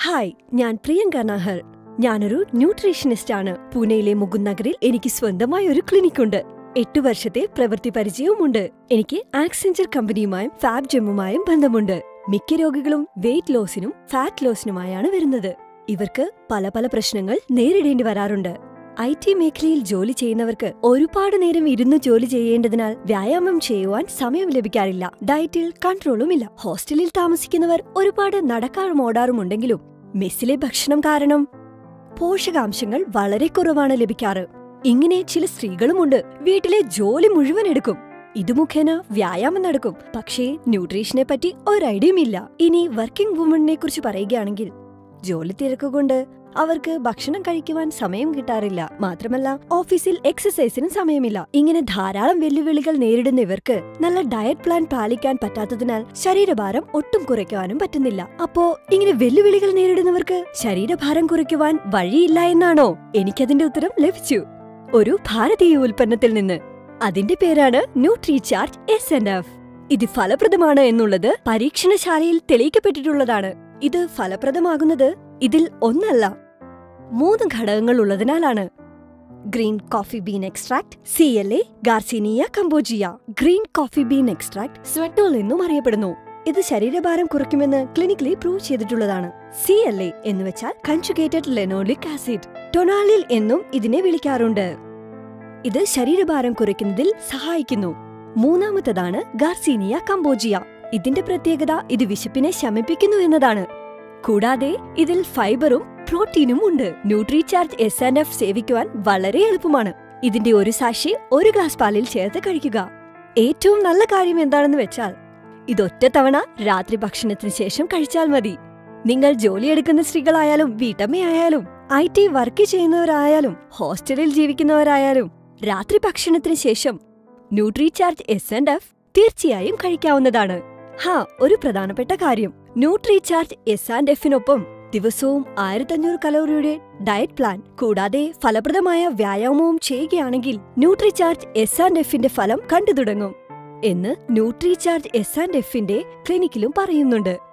hi ഞാൻ പ്രിയങ്ക നാഹർ ഞാനൊരു nutritionist ആണ് പൂനെയിലെ മുകുന്ദ് നഗറിൽ എനിക്ക് സ്വന്തമായ ഒരു ക്ലിനിക് ഉണ്ട് എട്ടു വർഷത്തെ പ്രവൃത്തി പരിചയവുമുണ്ട് എനിക്ക് ആക്സെഞ്ചർ കമ്പനിയുമായും ഫാബ് ജെമ്മുമായും ബന്ധമുണ്ട് മിക്ക രോഗികളും വെയിറ്റ് ലോസിനും ഫാറ്റ് ലോസിനുമായാണ് വരുന്നത് ഇവർക്ക് പല പല പ്രശ്നങ്ങൾ നേരിടേണ്ടി വരാറുണ്ട് ഐ ടി മേഖലയിൽ ജോലി ചെയ്യുന്നവർക്ക് ഒരുപാട് നേരം ഇരുന്ന് ജോലി ചെയ്യേണ്ടതിനാൽ വ്യായാമം ചെയ്യുവാൻ സമയം ലഭിക്കാറില്ല ഡയറ്റിൽ കൺട്രോളുമില്ല ഹോസ്റ്റലിൽ താമസിക്കുന്നവർ ഒരുപാട് നടക്കാറും ഓടാറുമുണ്ടെങ്കിലും മെസ്സിലെ ഭക്ഷണം കാരണം പോഷകാംശങ്ങൾ വളരെ കുറവാണ് ലഭിക്കാറ് ഇങ്ങനെ ചില സ്ത്രീകളുമുണ്ട് വീട്ടിലെ ജോലി മുഴുവൻ എടുക്കും ഇത് മുഖേന വ്യായാമം നടക്കും പക്ഷേ ന്യൂട്രീഷനെ പറ്റി ഒരു ഐഡിയയും ഇല്ല ഇനി വർക്കിംഗ് വുമണിനെ കുറിച്ച് പറയുകയാണെങ്കിൽ ജോലി തിരക്കുകൊണ്ട് അവർക്ക് ഭക്ഷണം കഴിക്കുവാൻ സമയം കിട്ടാറില്ല മാത്രമല്ല ഓഫീസിൽ എക്സസൈസിനും സമയമില്ല ഇങ്ങനെ ധാരാളം വെല്ലുവിളികൾ നേരിടുന്ന ഇവർക്ക് നല്ല ഡയറ്റ് പ്ലാൻ പാലിക്കാൻ പറ്റാത്തതിനാൽ ശരീരഭാരം ഒട്ടും കുറയ്ക്കുവാനും പറ്റുന്നില്ല അപ്പോ ഇങ്ങനെ വെല്ലുവിളികൾ നേരിടുന്നവർക്ക് ശരീരഭാരം കുറയ്ക്കുവാൻ വഴിയില്ല എന്നാണോ എനിക്കതിന്റെ ഉത്തരം ലഭിച്ചു ഒരു ഭാരതീയ ഉൽപ്പന്നത്തിൽ നിന്ന് അതിന്റെ പേരാണ് ന്യൂട്രീചാർജ് എസ് എൻ എഫ് ഇത് ഫലപ്രദമാണ് എന്നുള്ളത് പരീക്ഷണശാലയിൽ തെളിയിക്കപ്പെട്ടിട്ടുള്ളതാണ് ഇത് ഫലപ്രദമാകുന്നത് ഇതിൽ ഒന്നല്ല മൂന്ന് ഘടകങ്ങൾ ഉള്ളതിനാലാണ് green coffee bean extract C L A garcinia cambogia green coffee bean extract Svetol എന്നും അറിയപ്പെടുന്നു ഇത് ശരീരഭാരം കുറയ്ക്കുമെന്ന് ക്ലിനിക്കലി പ്രൂവ് ചെയ്തിട്ടുള്ളതാണ് സി എൽ എ എന്ന് വെച്ചാൽ കൺജുഗേറ്റഡ് ലെനോളിക് ആസിഡ് ടൊണാലിൽ എന്നും ഇതിനെ വിളിക്കാറുണ്ട് ഇത് ശരീരഭാരം കുറയ്ക്കുന്നതിൽ സഹായിക്കുന്നു മൂന്നാമത്തതാണ് ഗാർസീനിയ കമ്പോജിയ ഇതിന്റെ പ്രത്യേകത ഇത് വിശപ്പിനെ ശമിപ്പിക്കുന്നു എന്നതാണ് കൂടാതെ ഇതിൽ ഫൈബറും പ്രോട്ടീനും ഉണ്ട് ന്യൂട്രിചാർജ് എസ് ആൻഡ് എഫ് സേവിക്കുവാൻ വളരെ എളുപ്പമാണ് ഇതിന്റെ ഒരു സാക്ഷി ഒരു ഗ്ലാസ് പാലിൽ ചേർത്ത് കഴിക്കുക ഏറ്റവും നല്ല കാര്യം എന്താണെന്ന് വെച്ചാൽ ഇതൊറ്റ തവണ രാത്രി ഭക്ഷണത്തിന് ശേഷം കഴിച്ചാൽ മതി നിങ്ങൾ ജോലിയെടുക്കുന്ന സ്ത്രീകളായാലും വീട്ടമ്മയായാലും ഐ ടി വർക്ക് ചെയ്യുന്നവരായാലും ഹോസ്റ്റലിൽ ജീവിക്കുന്നവരായാലും രാത്രി ഭക്ഷണത്തിന് ശേഷം ന്യൂട്രിചാർജ് എസ് ആൻഡ് എഫ് തീർച്ചയായും കഴിക്കാവുന്നതാണ് ഹാ ഒരു പ്രധാനപ്പെട്ട കാര്യം ന്യൂട്രിചാർജ് എസ് ആൻഡ് എഫിനൊപ്പം ദിവസവും ആയിരത്തഞ്ഞൂറ് കലോറിയുടെ ഡയറ്റ് പ്ലാൻ കൂടാതെ ഫലപ്രദമായ വ്യായാമവും ചെയ്യുകയാണെങ്കിൽ ന്യൂട്രിചാർജ് എസ് ആൻഡ് എഫിന്റെ ഫലം കണ്ടു തുടങ്ങും എന്ന് ന്യൂട്രിചാർജ് എസ് ആൻഡ് എഫിന്റെ ക്ലിനിക്കിലും പറയുന്നുണ്ട്